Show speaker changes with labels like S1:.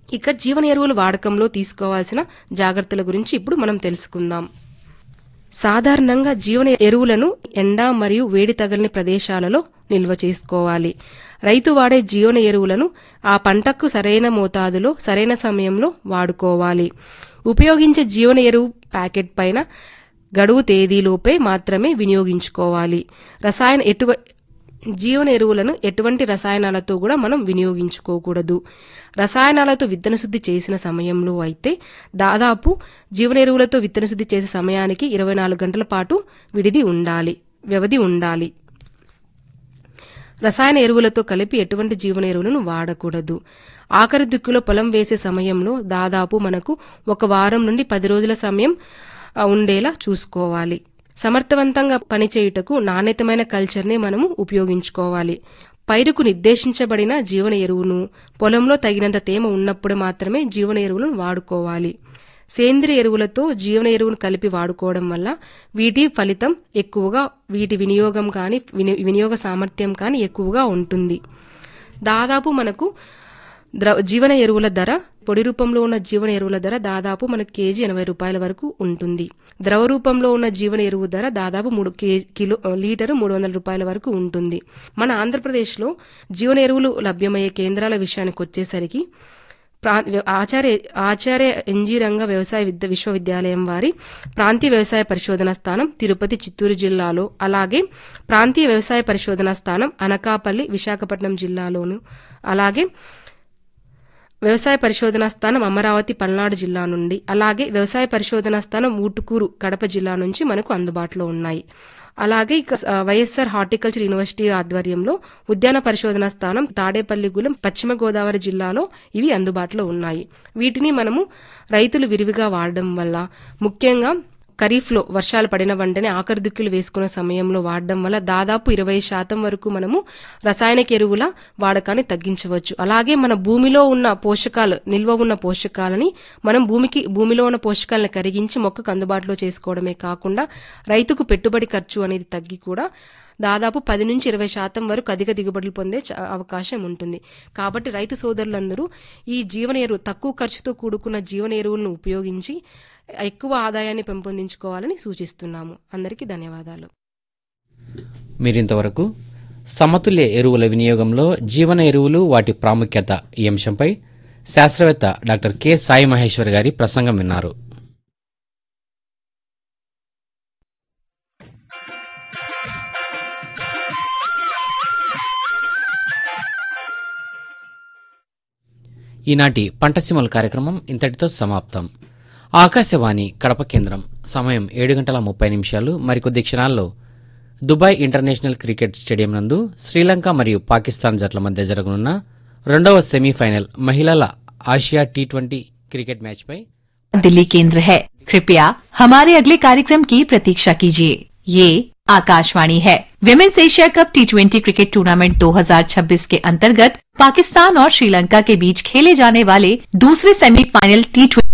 S1: ఇక జీవన ఎరువుల వాడకంలో తీసుకోవాల్సిన జాగ్రత్తల గురించి ఇప్పుడు మనం తెలుసుకుందాం సాధారణంగా జీవన ఎరువులను ఎండ మరియు వేడి తగలని ప్రదేశాలలో నిల్వ చేసుకోవాలి రైతు వాడే జీవన ఎరువులను ఆ పంటకు సరైన మోతాదులో సరైన సమయంలో వాడుకోవాలి ఉపయోగించే జీవన ఎరువు ప్యాకెట్ పైన గడువు తేదీలోపే మాత్రమే వినియోగించుకోవాలి రసాయన ఎటువ జీవన ఎరువులను ఎటువంటి రసాయనాలతో కూడా మనం వినియోగించుకోకూడదు రసాయనాలతో విత్తన శుద్ధి చేసిన సమయంలో అయితే దాదాపు జీవన ఎరువులతో విత్తన శుద్ధి చేసే సమయానికి ఇరవై నాలుగు గంటల పాటు విడిది ఉండాలి వ్యవధి ఉండాలి రసాయన ఎరువులతో కలిపి ఎటువంటి జీవన ఎరువులను వాడకూడదు ఆఖరి దిక్కులో పొలం వేసే సమయంలో దాదాపు మనకు ఒక వారం నుండి పది రోజుల సమయం ఆ, ఉండేలా చూసుకోవాలి సమర్థవంతంగా పనిచేయుటకు నాణ్యతమైన కల్చర్ని మనము ఉపయోగించుకోవాలి పైరుకు నిర్దేశించబడిన జీవన ఎరువును పొలంలో తగినంత తేమ ఉన్నప్పుడు మాత్రమే జీవన ఎరువులను వాడుకోవాలి సేంద్రియ ఎరువులతో జీవన ఎరువును కలిపి వాడుకోవడం వల్ల వీటి ఫలితం ఎక్కువగా వీటి వినియోగం కానీ విని- వినియోగ సామర్థ్యం కానీ ఎక్కువగా ఉంటుంది దాదాపు మనకు ద్ర జీవన ఎరువుల ధర పొడి రూపంలో ఉన్న జీవన ఎరువుల ధర దాదాపు మనకు కేజీ ఎనభై రూపాయల వరకు ఉంటుంది ద్రవ రూపంలో ఉన్న జీవన ఎరువు ధర దాదాపు మూడు కే- కిలో లీటరు మూడు వందల రూపాయల వరకు ఉంటుంది మన ఆంధ్రప్రదేశ్లో జీవన ఎరువులు లభ్యమయ్యే కేంద్రాల విషయానికి వచ్చేసరికి ప్రా- ఆచార్య ఆచార్య ఎన్జీ రంగ వ్యవసాయ విద్య విశ్వవిద్యాలయం వారి ప్రాంతీయ వ్యవసాయ పరిశోధన స్థానం తిరుపతి చిత్తూరు జిల్లాలో అలాగే ప్రాంతీయ వ్యవసాయ పరిశోధన స్థానం అనకాపల్లి విశాఖపట్నం జిల్లాలోను అలాగే వ్యవసాయ పరిశోధనా స్థానం అమరావతి పల్నాడు జిల్లా నుండి అలాగే వ్యవసాయ పరిశోధనా స్థానం ఊటుకూరు కడప జిల్లా నుంచి మనకు అందుబాటులో ఉన్నాయి అలాగే ఇక ఆ, వైఎస్ఆర్ హార్టికల్చర్ యూనివర్సిటీ ఆధ్వర్యంలో ఉద్యాన పరిశోధనా స్థానం తాడేపల్లిగూడెం పశ్చిమ గోదావరి జిల్లాలో ఇవి అందుబాటులో ఉన్నాయి వీటిని మనము రైతులు విరివిగా వాడడం వల్ల ముఖ్యంగా ఖరీఫ్లో వర్షాలు పడిన వెంటనే ఆఖరి దుక్కులు వేసుకునే సమయంలో వాడడం వల్ల దాదాపు ఇరవై శాతం వరకు మనము రసాయనిక ఎరువుల వాడకాన్ని తగ్గించవచ్చు అలాగే మన భూమిలో ఉన్న పోషకాలు నిల్వ ఉన్న పోషకాలని మనం భూమికి భూమిలో ఉన్న పోషకాలను కరిగించి మొక్కకు అందుబాటులో చేసుకోవడమే కాకుండా రైతుకు పెట్టుబడి ఖర్చు అనేది తగ్గి కూడా దాదాపు పది నుంచి ఇరవై శాతం వరకు అధిక దిగుబడులు పొందే చ- అవకాశం ఉంటుంది కాబట్టి రైతు సోదరులందరూ ఈ జీవన ఎరువు తక్కువ ఖర్చుతో కూడుకున్న జీవన ఎరువులను ఉపయోగించి ఎక్కువ ఆదాయాన్ని పెంపొందించుకోవాలని సూచిస్తున్నాము అందరికీ ధన్యవాదాలు
S2: మీరింతవరకు సమతుల్య ఎరువుల వినియోగంలో జీవన ఎరువులు వాటి ప్రాముఖ్యత ఈ అంశంపై శాస్త్రవేత్త డాక్టర్ కె సాయి మహేశ్వర్ గారి ప్రసంగం విన్నారు ఈనాటి పంటసీమల కార్యక్రమం ఇంతటితో సమాప్తం ఆకాశవాణి కడప కేంద్రం సమయం ఏడు గంటల ముప్పై నిమిషాలు మరికొద్ది క్షణాల్లో దుబాయ్ ఇంటర్నేషనల్ క్రికెట్ స్టేడియం నందు శ్రీలంక మరియు పాకిస్తాన్ జట్ల మధ్య జరగనున్న రెండవ సెమీఫైనల్ మహిళల ఆసియా టీ ట్వంటీ క్రికెట్ మ్యాచ్పై
S3: दिल्ली केंद्र है कृपया हमारे अगले कार्यक्रम की प्रतीक्षा कीजिए ये आकाशवाणी है women's Asia cup T twenty cricket tournament 2026 के अंतर्गत पाकिस्तान और श्रीलंका के बीच खेले जाने वाले दूसरे सेमीफाइनल टी